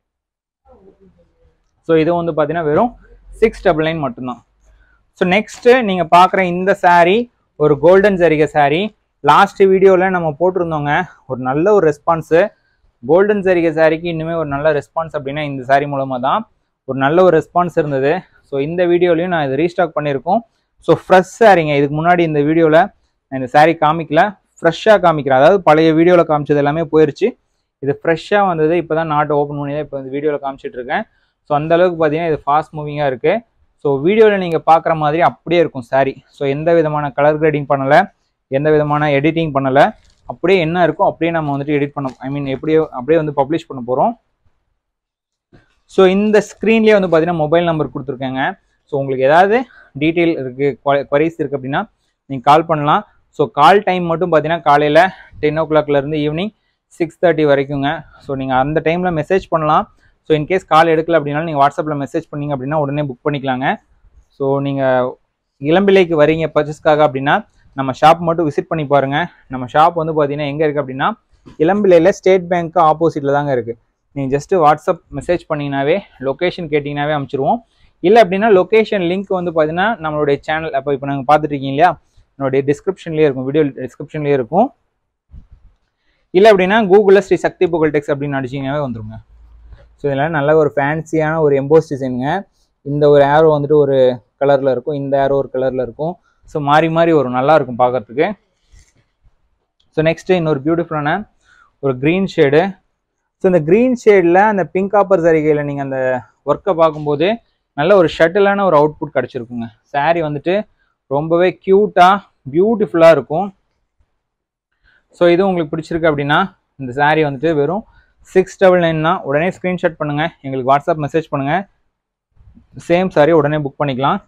ஸோ இது வந்து பார்த்தீங்கன்னா வெறும் சிக்ஸ் டபுள் நைன் மட்டும்தான் ஸோ நெக்ஸ்ட்டு நீங்கள் பார்க்குற இந்த saree ஒரு கோல்டன் ஜரிகை saree லாஸ்ட் வீடியோவில் நம்ம போட்டிருந்தோங்க ஒரு நல்ல ஒரு ரெஸ்பான்ஸு கோல்டன் ஜரிகை சாரிக்கு இன்னுமே ஒரு நல்ல ரெஸ்பான்ஸ் அப்படின்னா இந்த saree மூலமாக தான் ஒரு நல்ல ஒரு ரெஸ்பான்ஸ் இருந்தது ஸோ இந்த வீடியோலையும் நான் இது ரீஸ்டாக் பண்ணியிருக்கோம் ஸோ ஃப்ரெஷ் சாரீங்க இதுக்கு முன்னாடி இந்த வீடியோவில் நான் இந்த saree காமிக்கல ஃப்ரெஷ்ஷாக காமிக்கிறேன் அதாவது பழைய வீடியோவில் காமிச்சது எல்லாமே போயிருச்சு இது ஃப்ரெஷ்ஷாக வந்தது இப்போ தான் நாட்டை ஓப்பன் பண்ணி தான் இப்போ இந்த வீடியோவில் காமிச்சிட்டு இருக்கேன் ஸோ அந்த அளவுக்கு பார்த்தீங்கன்னா இது ஃபாஸ்ட் மூவிங்காக இருக்குது ஸோ வீடியோவில் நீங்கள் பார்க்குற மாதிரி அப்படியே இருக்கும் saree ஸோ எந்த விதமான கலர் கிரேடிங் பண்ணலை எந்த விதமான எடிட்டிங் பண்ணலை அப்படியே என்ன இருக்கோ அப்படியே நம்ம வந்துட்டு எடிட் பண்ண ஐ மீன் எப்படியோ அப்படியே வந்து பப்ளிஷ் பண்ண போகிறோம் ஸோ இந்த ஸ்க்ரீன்லேயே வந்து பார்த்தீங்கன்னா மொபைல் நம்பர் கொடுத்துருக்கேங்க ஸோ உங்களுக்கு ஏதாவது டீட்டெயில் இருக்குது குவரிஸ் இருக்குது அப்படின்னா நீங்கள் கால் பண்ணலாம் ஸோ கால் டைம் மட்டும் பார்த்தீங்கன்னா காலையில் டென் ஓ கிளாக்லேருந்து ஈவினிங் சிக்ஸ் தேர்ட்டி வரைக்குங்க ஸோ நீங்கள் அந்த டைமில் மெசேஜ் பண்ணலாம் ஸோ இன்கேஸ் கால் எடுக்கல அப்படின்னாலும் நீங்கள் வாட்ஸ்அப்பில் மெசேஜ் பண்ணீங்க அப்படின்னா உடனே புக் பண்ணிக்கலாங்க ஸோ நீங்கள் இளம்பிள்ளைக்கு வரீங்க பர்ச்சேஸ்க்காக அப்படின்னா நம்ம ஷாப் மட்டும் விசிட் பண்ணி பாருங்கள் நம்ம ஷாப் வந்து பார்த்தீங்கன்னா எங்கே இருக்குது அப்படின்னா இளம்பிள்ளையில் ஸ்டேட் பேங்க்கு ஆப்போசிட்டில் தாங்க இருக்குது நீங்கள் ஜஸ்ட்டு வாட்ஸ்அப் மெசேஜ் பண்ணிங்கனாவே லொக்கேஷன் கேட்டிங்கனாவே அனுப்பிச்சிருவோம் இல்லை அப்படின்னா லொக்கேஷன் லிங்க் வந்து பார்த்தீங்கன்னா நம்மளுடைய சேனல் அப்போ இப்போ நாங்கள் பார்த்துட்டு இருக்கீங்க இல்லையா என்னுடைய டிஸ்கிரிப்ஷன்லேயே இருக்கும் வீடியோ டிஸ்கிரிப்ஷன்லேயே இருக்கும் இல்லை அப்படின்னா கூகுளில் ஸ்ரீ சக்தி புகழ் டெக்ஸ் அப்படின்னு அடிச்சிங்கனாவே வந்துருங்க ஸோ இதில் நல்ல ஒரு ஃபேன்சியான ஒரு எம்போஸ் டிசைனுங்க இந்த ஒரு ஏரோ வந்துட்டு ஒரு கலரில் இருக்கும் இந்த ஏரோ ஒரு கலரில் இருக்கும் ஸோ மாறி மாறி வரும் நல்லா இருக்கும் பார்க்கறதுக்கு ஸோ நெக்ஸ்ட்டு இன்னொரு பியூட்டிஃபுல்லான ஒரு க்ரீன் ஷேடு ஸோ இந்த க்ரீன் ஷேடில் அந்த பிங்க் காப்பர் சரிகையில் நீங்கள் அந்த ஒர்க்கை பார்க்கும்போது நல்ல ஒரு ஷட்டிலான ஒரு அவுட்புட் கிடச்சிருக்குங்க saree வந்துட்டு ரொம்பவே க்யூட்டாக பியூட்டிஃபுல்லாக இருக்கும் ஸோ இது உங்களுக்கு பிடிச்சிருக்கு அப்படின்னா இந்த saree வந்துட்டு வெறும் சிக்ஸ் டபுள் நைன் தான் உடனே ஸ்க்ரீன்ஷாட் பண்ணுங்கள் எங்களுக்கு வாட்ஸ்அப் மெசேஜ் பண்ணுங்கள் சேம் saree உடனே புக் பண்ணிக்கலாம்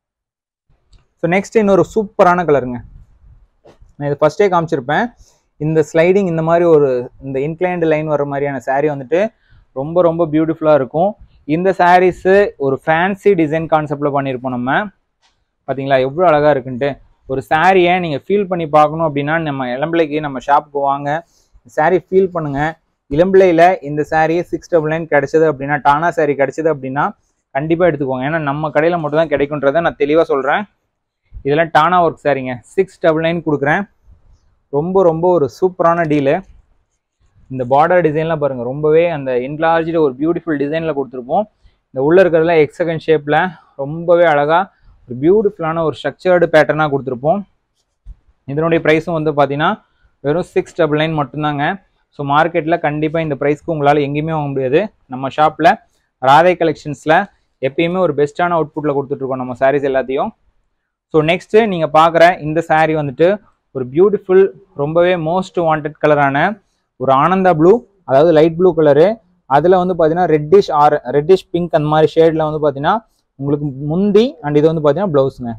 ஸோ நெக்ஸ்ட் இன்னொரு சூப்பரான கலருங்க நான் இது ஃபஸ்ட்டே காமிச்சிருப்பேன் இந்த ஸ்லைடிங் இந்த மாதிரி ஒரு இந்த இன்க்ளைன்டு லைன் வர மாதிரியான saree வந்துட்டு ரொம்ப ரொம்ப பியூட்டிஃபுல்லாக இருக்கும் இந்த சாரீஸு ஒரு ஃபேன்சி டிசைன் கான்செப்டில் பண்ணியிருப்போம் நம்ம பார்த்தீங்களா எவ்வளோ அழகாக இருக்குன்ட்டு ஒரு சாரியை நீங்கள் ஃபீல் பண்ணி பார்க்கணும் அப்படின்னா நம்ம இளம்பிள்ளைக்கு நம்ம ஷாப்புக்கு வாங்க saree ஃபீல் பண்ணுங்கள் இளம்பிள்ளையில் இந்த சாரியே சிக்ஸ் டபுள் நைன் கிடச்சிது அப்படின்னா டானா saree கிடச்சிது அப்படின்னா கண்டிப்பாக எடுத்துக்கோங்க ஏன்னா நம்ம கடையில் மட்டும் தான் கிடைக்குன்றதை நான் தெளிவாக சொல்கிறேன் இதெல்லாம் டானா ஒர்க் சாரீங்க சிக்ஸ் டபுள் நைன் கொடுக்குறேன் ரொம்ப ரொம்ப ஒரு சூப்பரான டீலு இந்த பார்டர் டிசைன்லாம் பாருங்கள் ரொம்பவே அந்த என்லார்ஜில் ஒரு பியூட்டிஃபுல் டிசைனில் கொடுத்துருப்போம் இந்த உள்ளே இருக்கிறதுல எக்ஸகன் ஷேப்பில் ரொம்பவே அழகாக ஒரு பியூட்டிஃபுல்லான ஒரு ஸ்ட்ரக்சர்டு பேட்டர்னாக கொடுத்துருப்போம் இதனுடைய ப்ரைஸும் வந்து பார்த்தீங்கன்னா வெறும் சிக்ஸ் டபுள் நைன் மட்டும்தாங்க ஸோ மார்க்கெட்டில் கண்டிப்பாக இந்த ப்ரைஸ்க்கு உங்களால் எங்கேயுமே வாங்க முடியாது நம்ம ஷாப்பில் ராதை கலெக்ஷன்ஸில் எப்பயுமே ஒரு பெஸ்ட்டான அவுட்புட்டில் கொடுத்துட்ருக்கோம் நம்ம sarees எல்லாத்தையும் ஸோ நெக்ஸ்ட்டு நீங்கள் பார்க்குற இந்த saree வந்துட்டு ஒரு பியூட்டிஃபுல் ரொம்பவே மோஸ்ட் வாண்டட் கலரான ஒரு ஆனந்தா ப்ளூ அதாவது லைட் ப்ளூ கலரு அதில் வந்து பார்த்தீங்கன்னா ரெட்டிஷ் ஆர் ரெட்டிஷ் பிங்க் அந்த மாதிரி ஷேடில் வந்து பார்த்தீங்கன்னா உங்களுக்கு முந்தி அண்ட் இது வந்து பார்த்தீங்கன்னா ப்ளவுஸுங்க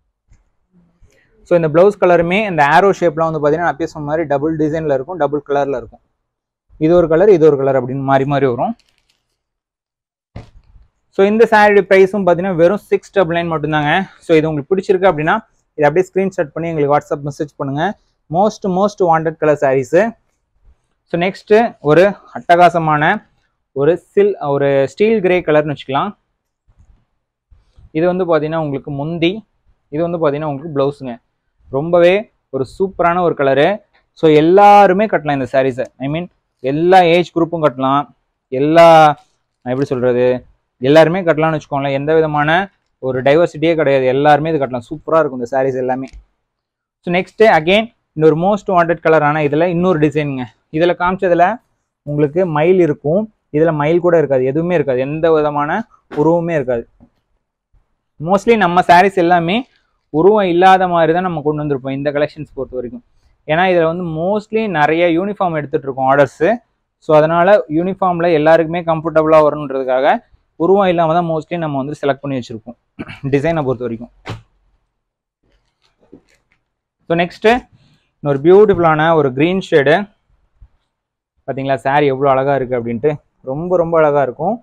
ஸோ இந்த ப்ளவுஸ் கலருமே இந்த ஆரோ ஷேப்லாம் வந்து பார்த்தீங்கன்னா நான் அப்பயே சொன்ன மாதிரி டபுள் டிசைனில் இருக்கும் டபுள் கலரில் இருக்கும் இது ஒரு கலர் இது ஒரு கலர் அப்படின்னு மாறி மாறி வரும் ஸோ இந்த சாரியோட ப்ரைஸும் பார்த்தீங்கன்னா வெறும் சிக்ஸ் டபுள் நைன் மட்டும்தாங்க ஸோ இது உங்களுக்கு பிடிச்சிருக்கு அப்படின்னா இதை அப்படியே ஸ்க்ரீன்ஷாட் பண்ணி எங்களுக்கு வாட்ஸ்அப் மெசேஜ் பண்ணுங்கள் most most wanted colour sarees so next ஒரு அட்டகாசமான ஒரு சில் ஒரு ஸ்டீல் கிரே கலர்னு வச்சுக்கலாம் இது வந்து பார்த்தீங்கன்னா உங்களுக்கு முந்தி இது வந்து பார்த்தீங்கன்னா உங்களுக்கு ப்ளவுஸுங்க ரொம்பவே ஒரு சூப்பரான ஒரு கலரு ஸோ எல்லாருமே கட்டலாம் இந்த சாரீஸை ஐ மீன் எல்லா ஏஜ் குரூப்பும் கட்டலாம் எல்லா நான் எப்படி சொல்கிறது எல்லாருமே கட்டலாம்னு வச்சுக்கோங்களேன் எந்த விதமான ஒரு டைவர்சிட்டியே கிடையாது எல்லாருமே இது கட்டலாம் சூப்பராக இருக்கும் இந்த சாரீஸ் எல்லாமே ஸோ நெக்ஸ்ட்டு அகெயின் இன்னொரு மோஸ்ட் வாண்டட் கலரான இதில் இன்னொரு டிசைனுங்க இதில் காமிச்சதில் உங்களுக்கு மயில் இருக்கும் இதில் மயில் கூட இருக்காது எதுவுமே இருக்காது எந்த விதமான உருவமே இருக்காது மோஸ்ட்லி நம்ம சாரீஸ் எல்லாமே உருவம் இல்லாத மாதிரி தான் நம்ம கொண்டு வந்திருப்போம் இந்த கலெக்ஷன்ஸ் பொறுத்த வரைக்கும் ஏன்னா இதில் வந்து மோஸ்ட்லி நிறைய யூனிஃபார்ம் எடுத்துகிட்டு இருக்கோம் ஆர்டர்ஸு ஸோ அதனால் யூனிஃபார்மில் எல்லாருக்குமே கம்ஃபர்டபுளாக வரணுன்றதுக்காக உருவம் இல்லாமல் தான் மோஸ்ட்லி நம்ம வந்து செலக்ட் பண்ணி வச்சுருக்கோம் டிசைனை பொறுத்த வரைக்கும் ஸோ நெக்ஸ்ட்டு இன்னொரு பியூட்டிஃபுல்லான ஒரு க்ரீன் ஷேடு பார்த்தீங்களா சாரீ எவ்வளோ அழகாக இருக்குது அப்படின்ட்டு ரொம்ப ரொம்ப அழகாக இருக்கும்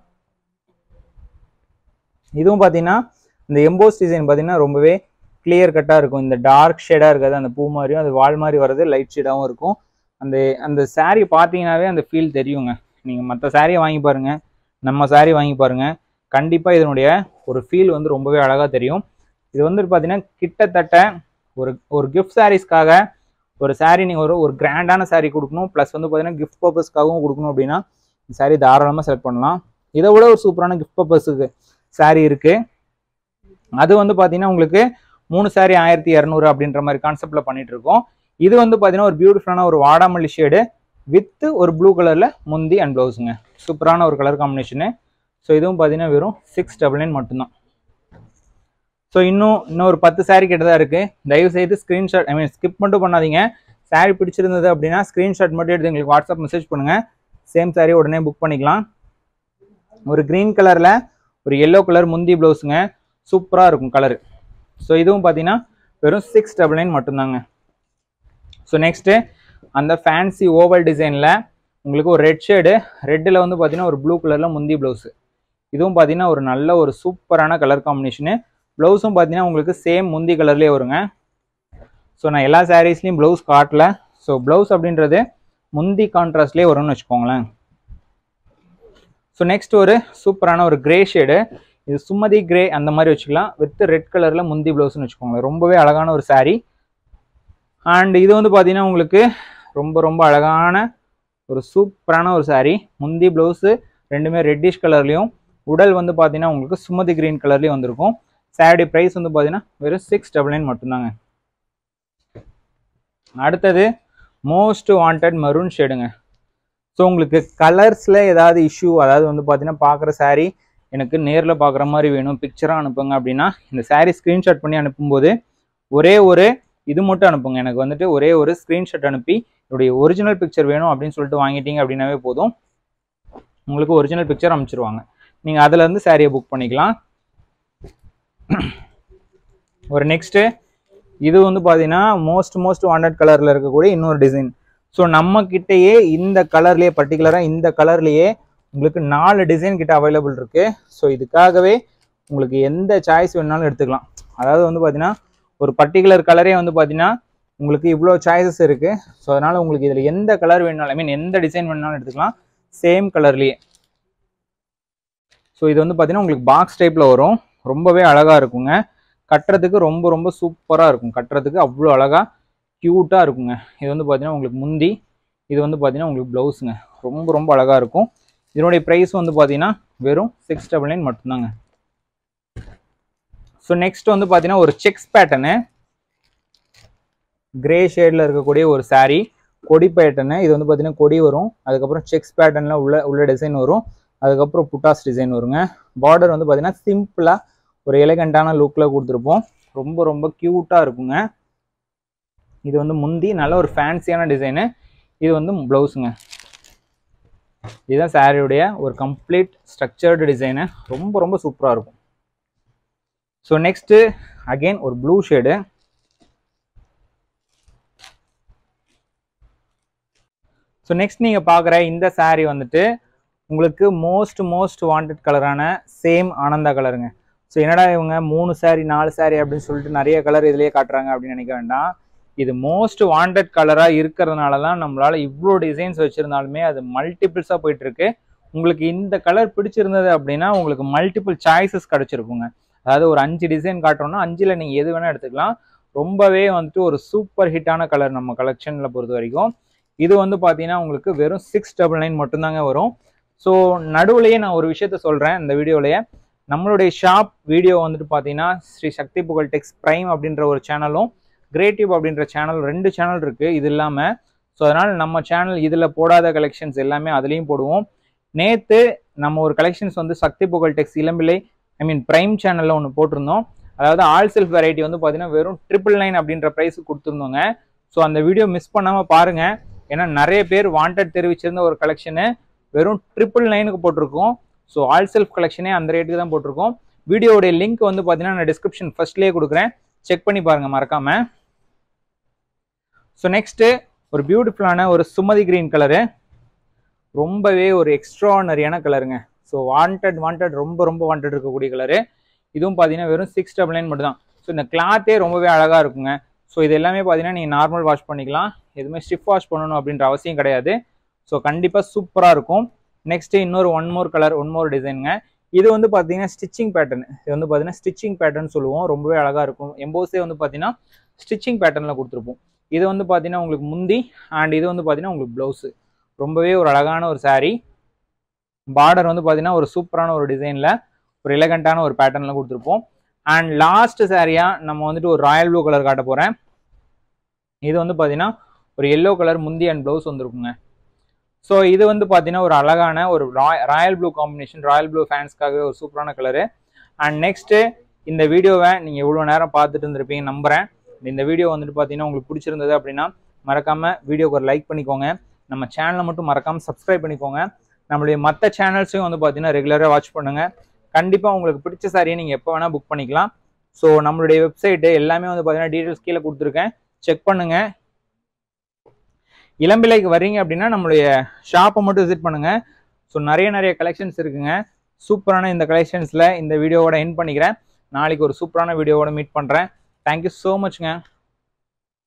இதுவும் பார்த்தீங்கன்னா இந்த எம்போஸ் டிசைன் பார்த்தீங்கன்னா ரொம்பவே கிளியர் கட்டாக இருக்கும் இந்த டார்க் ஷேடாக இருக்காது அந்த பூ மாதிரியும் அது வால் மாதிரி வர்றது லைட் ஷேடாகவும் இருக்கும் அந்த அந்த saree பார்த்தீங்கன்னாவே அந்த ஃபீல் தெரியுங்க நீங்கள் மற்ற சாரியை வாங்கி பாருங்கள் நம்ம saree வாங்கி பாருங்கள் கண்டிப்பாக இதனுடைய ஒரு ஃபீல் வந்து ரொம்பவே அழகாக தெரியும் இது வந்து பார்த்தீங்கன்னா கிட்டத்தட்ட ஒரு ஒரு கிஃப்ட் சாரீஸ்க்காக ஒரு saree நீங்கள் ஒரு ஒரு கிராண்டான saree கொடுக்கணும் ப்ளஸ் வந்து பார்த்தீங்கன்னா கிஃப்ட் பர்பஸ்க்காகவும் கொடுக்கணும் அப்படின்னா இந்த saree தாராளமாக செலக்ட் பண்ணலாம் இதை விட ஒரு சூப்பரான கிஃப்ட் பர்பஸுக்கு saree இருக்குது அது வந்து பார்த்தீங்கன்னா உங்களுக்கு மூணு saree ஆயிரத்தி இரநூறு அப்படின்ற மாதிரி கான்செப்டில் பண்ணிட்டு இருக்கோம் இது வந்து பார்த்தீங்கன்னா ஒரு பியூட்டிஃபுல்லான ஒரு வாடாமல்லி ஷேடு வித் ஒரு ப்ளூ கலரில் முந்தி அண்ட் ப்ளவுஸுங்க சூப்பரான ஒரு கலர் காம்பினேஷனு ஸோ இதுவும் பார்த்தீங்கன்னா வெறும் சிக்ஸ் டபுள் நைன் மட்டும்தான் ஸோ இன்னும் இன்னும் ஒரு பத்து saree கிட்ட தான் இருக்குது தயவு செய்து ஸ்க்ரீன்ஷாட் ஐ மீன் ஸ்கிப் மட்டும் பண்ணாதீங்க saree பிடிச்சிருந்தது அப்படின்னா ஸ்க்ரீன்ஷாட் மட்டும் எடுத்து எங்களுக்கு வாட்ஸ்அப் மெசேஜ் பண்ணுங்கள் சேம் saree உடனே புக் பண்ணிக்கலாம் ஒரு க்ரீன் கலரில் ஒரு எல்லோ கலர் முந்தி ப்ளவுஸுங்க சூப்பராக இருக்கும் கலரு ஸோ இதுவும் பார்த்தீங்கன்னா வெறும் சிக்ஸ் டபுள் நைன் மட்டும்தாங்க ஸோ நெக்ஸ்ட்டு அந்த ஃபேன்சி ஓவல் டிசைனில் உங்களுக்கு ஒரு ரெட் ஷேடு ரெட்டில் வந்து பார்த்தீங்கன்னா ஒரு ப்ளூ கலரில் முந்தி ப்ளவுஸு இதுவும் பார்த்தீங்கன்னா ஒரு நல்ல ஒரு சூப்பரான கலர் காம்பினேஷனு ப்ளவுஸும் பார்த்தீங்கன்னா உங்களுக்கு சேம் முந்தி கலர்லேயே வருங்க ஸோ நான் எல்லா சாரீஸ்லேயும் ப்ளவுஸ் காட்டல ஸோ ப்ளவுஸ் அப்படின்றது முந்தி கான்ட்ராஸ்ட்லேயே வரும்னு வச்சுக்கோங்களேன் ஸோ நெக்ஸ்ட் ஒரு சூப்பரான ஒரு கிரே ஷேடு இது சுமதி கிரே அந்த மாதிரி வச்சுக்கலாம் வித் ரெட் கலரில் முந்தி ப்ளவுஸ்னு வச்சுக்கோங்களேன் ரொம்பவே அழகான ஒரு saree அண்ட் இது வந்து பார்த்தீங்கன்னா உங்களுக்கு ரொம்ப ரொம்ப அழகான ஒரு சூப்பரான ஒரு saree முந்தி ப்ளவுஸு ரெண்டுமே ரெட்டிஷ் கலர்லேயும் உடல் வந்து பார்த்தீங்கன்னா உங்களுக்கு சுமதி கிரீன் கலர்லேயும் வந்திருக்கும் சாரி ப்ரைஸ் வந்து பார்த்தீங்கன்னா வெறும் சிக்ஸ் டபுள் நைன் மட்டும்தாங்க அடுத்தது மோஸ்ட் வாண்டட் மரூன் ஷேடுங்க ஸோ உங்களுக்கு கலர்ஸில் ஏதாவது இஷ்யூ அதாவது வந்து பார்த்தீங்கன்னா பார்க்குற saree எனக்கு நேரில் பார்க்குற மாதிரி வேணும் பிக்சராக அனுப்புங்க அப்படின்னா இந்த saree ஸ்க்ரீன்ஷாட் பண்ணி அனுப்பும்போது ஒரே ஒரு இது மட்டும் அனுப்புங்க எனக்கு வந்துட்டு ஒரே ஒரு ஸ்க்ரீன்ஷாட் அனுப்பி என்னுடைய ஒரிஜினல் பிக்சர் வேணும் அப்படின்னு சொல்லிட்டு வாங்கிட்டீங்க அப்படின்னாவே போதும் உங்களுக்கு ஒரிஜினல் பிக்சர் அனுப்பிச்சிருவாங்க நீங்கள் அதுலேருந்து சாரியை புக் பண்ணிக்கலாம் ஒரு நெக்ஸ்ட்டு இது வந்து பார்த்தீங்கன்னா மோஸ்ட் மோஸ்ட் வாண்டட் கலரில் இருக்கக்கூடிய இன்னொரு டிசைன் ஸோ நம்ம கிட்டேயே இந்த கலர்லேயே பர்டிகுலராக இந்த கலர்லேயே உங்களுக்கு நாலு டிசைன் கிட்ட அவைலபிள் இருக்கு ஸோ இதுக்காகவே உங்களுக்கு எந்த சாய்ஸ் வேணாலும் எடுத்துக்கலாம் அதாவது வந்து பார்த்தீங்கன்னா ஒரு பர்டிகுலர் கலரே வந்து பார்த்தீங்கன்னா உங்களுக்கு இவ்வளோ சாய்ஸஸ் இருக்கு ஸோ அதனால உங்களுக்கு இதில் எந்த கலர் வேணாலும் ஐ மீன் எந்த டிசைன் வேணாலும் எடுத்துக்கலாம் சேம் கலர்லேயே ஸோ இது வந்து பார்த்தீங்கன்னா உங்களுக்கு பாக்ஸ் டைப்பில் வரும் ரொம்பவே அழகாக இருக்குங்க கட்டுறதுக்கு ரொம்ப ரொம்ப சூப்பராக இருக்கும் கட்டுறதுக்கு அவ்வளோ அழகாக க்யூட்டாக இருக்குங்க இது வந்து பார்த்தீங்கன்னா உங்களுக்கு முந்தி இது வந்து பார்த்தீங்கன்னா உங்களுக்கு ப்ளவுஸுங்க ரொம்ப ரொம்ப அழகாக இருக்கும் இதனுடைய ப்ரைஸ் வந்து பார்த்தீங்கன்னா வெறும் சிக்ஸ் டபுள் நைன் மட்டும்தாங்க ஸோ நெக்ஸ்ட் வந்து பார்த்தீங்கன்னா ஒரு செக்ஸ் பேட்டர்னு கிரே ஷேடில் இருக்கக்கூடிய ஒரு saree கொடி பேட்டர்னு இது வந்து பார்த்தீங்கன்னா கொடி வரும் அதுக்கப்புறம் செக்ஸ் பேட்டர்னில் உள்ள உள்ள டிசைன் வரும் அதுக்கப்புறம் புட்டாஸ் டிசைன் வருங்க பார்டர் வந்து பார்த்தீங்கன்னா சிம்பிளாக ஒரு எலகண்டான லுக்கில் கொடுத்துருப்போம் ரொம்ப ரொம்ப க்யூட்டாக இருக்குங்க இது வந்து முந்தி நல்ல ஒரு ஃபேன்சியான டிசைனு இது வந்து ப்ளவுஸுங்க இதுதான் சாரியுடைய ஒரு கம்ப்ளீட் ஸ்ட்ரக்சர்டு டிசைனு ரொம்ப ரொம்ப சூப்பராக இருக்கும் ஸோ நெக்ஸ்ட்டு அகெயின் ஒரு ப்ளூ ஷேடு ஸோ நெக்ஸ்ட் நீங்கள் பார்க்குற இந்த saree வந்துட்டு உங்களுக்கு மோஸ்ட் மோஸ்ட் வாண்டட் கலரான சேம் ஆனந்தா கலருங்க ஸோ என்னடா இவங்க மூணு saree நாலு saree அப்படின்னு சொல்லிட்டு நிறைய கலர் இதுலேயே காட்டுறாங்க அப்படின்னு நினைக்க வேண்டாம் இது மோஸ்ட் வாண்டட் கலராக இருக்கிறதுனால தான் நம்மளால இவ்வளோ டிசைன்ஸ் வச்சுருந்தாலுமே அது மல்டிபிள்ஸாக போயிட்டு இருக்கு உங்களுக்கு இந்த கலர் பிடிச்சிருந்தது அப்படின்னா உங்களுக்கு மல்டிபிள் சாய்ஸஸ் கிடைச்சிருக்குங்க அதாவது ஒரு அஞ்சு டிசைன் காட்டுறோம்னா அஞ்சுல நீங்க எது வேணா எடுத்துக்கலாம் ரொம்பவே வந்துட்டு ஒரு சூப்பர் ஹிட்டான கலர் நம்ம கலெக்ஷன்ல பொறுத்த வரைக்கும் இது வந்து பாத்தீங்கன்னா உங்களுக்கு வெறும் சிக்ஸ் டபுள் நைன் மட்டும்தாங்க வரும் ஸோ நடுவுலயே நான் ஒரு விஷயத்த சொல்றேன் இந்த வீடியோலயே நம்மளுடைய ஷாப் வீடியோ வந்துட்டு பார்த்தீங்கன்னா ஸ்ரீ சக்தி புகழ் டெக்ஸ் பிரைம் அப்படின்ற ஒரு சேனலும் கிரியேட்டிவ் அப்படின்ற சேனல் ரெண்டு சேனல் இருக்கு இது இல்லாமல் ஸோ அதனால் நம்ம சேனல் இதில் போடாத கலெக்ஷன்ஸ் எல்லாமே அதுலேயும் போடுவோம் நேற்று நம்ம ஒரு கலெக்ஷன்ஸ் வந்து சக்தி புகழ் டெக்ஸ் இளம்பிள்ளை ஐ மீன் பிரைம் சேனலில் ஒன்று போட்டிருந்தோம் அதாவது ஆல் செல்ஃப் வெரைட்டி வந்து பார்த்தீங்கன்னா வெறும் ட்ரிபிள் நைன் அப்படின்ற ப்ரைஸுக்கு கொடுத்துருந்தோங்க ஸோ அந்த வீடியோ மிஸ் பண்ணாமல் பாருங்க ஏன்னா நிறைய பேர் வாண்டட் தெரிவிச்சிருந்த ஒரு கலெக்ஷனு வெறும் ட்ரிபிள் நைனுக்கு போட்டிருக்கோம் ஸோ ஆல் செல்ஃப் கலெக்ஷனே அந்த ரேட்டுக்கு தான் போட்டிருக்கோம் வீடியோடைய லிங்க் வந்து பார்த்தீங்கன்னா நான் டிஸ்கிரிப்ஷன் ஃபர்ஸ்ட்லேயே கொடுக்குறேன் செக் பண்ணி பாருங்க மறக்காம ஸோ நெக்ஸ்ட்டு ஒரு பியூட்டிஃபுல்லான ஒரு சுமதி கிரீன் கலரு ரொம்பவே ஒரு எக்ஸ்ட்ரானரியான கலருங்க ஸோ வாண்டட் வாண்டட் ரொம்ப ரொம்ப வாண்டட் இருக்கக்கூடிய கலரு இதுவும் பார்த்தீங்கன்னா வெறும் சிக்ஸ் டபுள் நைன் மட்டும் தான் ஸோ இந்த கிளாத்தே ரொம்பவே அழகாக இருக்குங்க ஸோ இது எல்லாமே பார்த்தீங்கன்னா நீங்கள் நார்மல் வாஷ் பண்ணிக்கலாம் எதுவுமே ஸ்டிஃப் வாஷ் பண்ணணும் அப்படின்ற அவசியம் கிடையாது ஸோ கண்டிப்பாக சூப்பராக இருக்கும் நெக்ஸ்ட் இன்னொரு one more colour one more டிசைனுங்க இது வந்து பார்த்தீங்கன்னா ஸ்டிச்சிங் பேட்டர்ன் இது வந்து பார்த்தீங்கன்னா ஸ்டிச்சிங் பேட்டர்ன் சொல்லுவோம் ரொம்பவே அழகாக இருக்கும் எம்போஸே வந்து பார்த்தீங்கன்னா ஸ்டிச்சிங் பேட்டர்னில் கொடுத்துருப்போம் இது வந்து பார்த்தீங்கன்னா உங்களுக்கு முந்தி அண்ட் இது வந்து பார்த்தீங்கன்னா உங்களுக்கு ப்ளவுஸு ரொம்பவே ஒரு அழகான ஒரு saree பார்டர் வந்து பார்த்தீங்கன்னா ஒரு சூப்பரான ஒரு டிசைனில் ஒரு எலகண்ட்டான ஒரு பேட்டர்னில் கொடுத்துருப்போம் அண்ட் லாஸ்ட் சாரியாக நம்ம வந்துட்டு ஒரு ராயல் ப்ளூ கலர் காட்ட போகிறேன் இது வந்து பார்த்தீங்கன்னா ஒரு எல்லோ கலர் முந்தி அண்ட் ப்ளவுஸ் வந்துருக்குங்க ஸோ இது வந்து பார்த்தீங்கன்னா ஒரு அழகான ஒரு royal blue combination royal blue ஃபேன்ஸ்க்காகவே ஒரு சூப்பரான கலரு அண்ட் நெக்ஸ்ட்டு இந்த வீடியோவை நீங்கள் இவ்வளோ நேரம் பார்த்துட்டு இருந்திருப்பீங்க நம்புகிறேன் இந்த வீடியோ வந்துட்டு பார்த்தீங்கன்னா உங்களுக்கு பிடிச்சிருந்தது அப்படின்னா மறக்காமல் வீடியோக்கு ஒரு லைக் பண்ணிக்கோங்க நம்ம சேனலை மட்டும் மறக்காமல் சப்ஸ்கிரைப் பண்ணிக்கோங்க நம்மளுடைய மற்ற சேனல்ஸையும் வந்து பார்த்தீங்கன்னா ரெகுலராக வாட்ச் பண்ணுங்கள் கண்டிப்பாக உங்களுக்கு பிடிச்ச சாரியை நீங்கள் எப்போ வேணால் புக் பண்ணிக்கலாம் ஸோ நம்மளுடைய வெப்சைட்டு எல்லாமே வந்து பார்த்தீங்கன்னா டீட்டெயில்ஸ் கீழே கொடுத்துருக்கேன் செக் பண்ணுங்கள் இளம்பிள்ளைக்கு வர்றீங்க அப்படின்னா நம்மளுடைய ஷாப்பை மட்டும் விசிட் பண்ணுங்கள் ஸோ நிறைய நிறைய கலெக்ஷன்ஸ் இருக்குங்க சூப்பரான இந்த கலெக்ஷன்ஸில் இந்த வீடியோவோட என் பண்ணிக்கிறேன் நாளைக்கு ஒரு சூப்பரான வீடியோவோட மீட் பண்ணுறேன் தேங்க்யூ ஸோ மச்ங்க